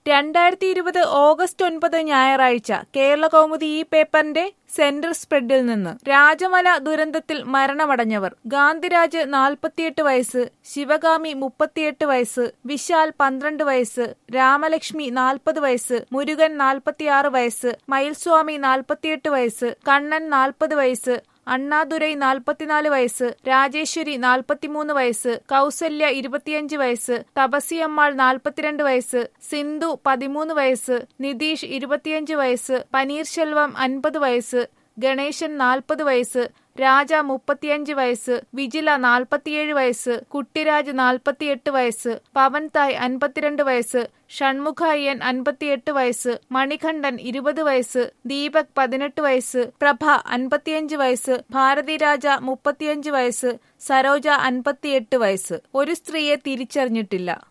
രണ്ടായിരത്തി ഇരുപത് ഓഗസ്റ്റ് ഒൻപത് ഞായറാഴ്ച കേരളകൗമുദി ഈ പേപ്പറിന്റെ സെന്റർ സ്പ്രെഡിൽ നിന്ന് രാജമല ദുരന്തത്തിൽ മരണമടഞ്ഞവർ ഗാന്ധിരാജ് നാൽപ്പത്തിയെട്ട് വയസ്സ് ശിവകാമി മുപ്പത്തിയെട്ട് വയസ്സ് വിശാൽ പന്ത്രണ്ട് വയസ്സ് രാമലക്ഷ്മി നാൽപ്പത് വയസ്സ് മുരുകൻ നാൽപ്പത്തിയാറ് വയസ്സ് മയിൽസ്വാമി നാൽപ്പത്തിയെട്ട് വയസ്സ് കണ്ണൻ നാൽപ്പത് വയസ്സ് അണ്ണാദുരൈ നാൽപ്പത്തിനാല് വയസ്സ് രാജേശ്വരി നാൽപ്പത്തിമൂന്ന് വയസ്സ് കൗസല്യ ഇരുപത്തിയഞ്ച് വയസ്സ് തപസിയമ്മാൾ നാൽപ്പത്തിരണ്ട് വയസ്സ് സിന്ധു പതിമൂന്ന് വയസ്സ് നിതീഷ് ഇരുപത്തിയഞ്ച് വയസ്സ് പനീർശെൽവം അൻപത് വയസ്സ് ഗണേശൻ നാൽപ്പത് വയസ്സ് രാജ മുപ്പത്തിയഞ്ച് വയസ്സ് വിജില നാൽപ്പത്തിയേഴ് വയസ്സ് കുട്ടിരാജ് നാൽപ്പത്തിയെട്ട് വയസ്സ് പവൻ തായ് അൻപത്തിരണ്ട് വയസ്സ് ഷൺമുഖ അയ്യൻ അൻപത്തിയെട്ട് വയസ്സ് മണികണ്ഠൻ ഇരുപത് വയസ്സ് ദീപക് പതിനെട്ട് വയസ്സ് പ്രഭ അൻപത്തിയഞ്ച് വയസ്സ് ഭാരതി രാജ മുപ്പത്തിയഞ്ച് വയസ്സ് സരോജ അൻപത്തിയെട്ട് വയസ്സ് ഒരു സ്ത്രീയെ തിരിച്ചറിഞ്ഞിട്ടില്ല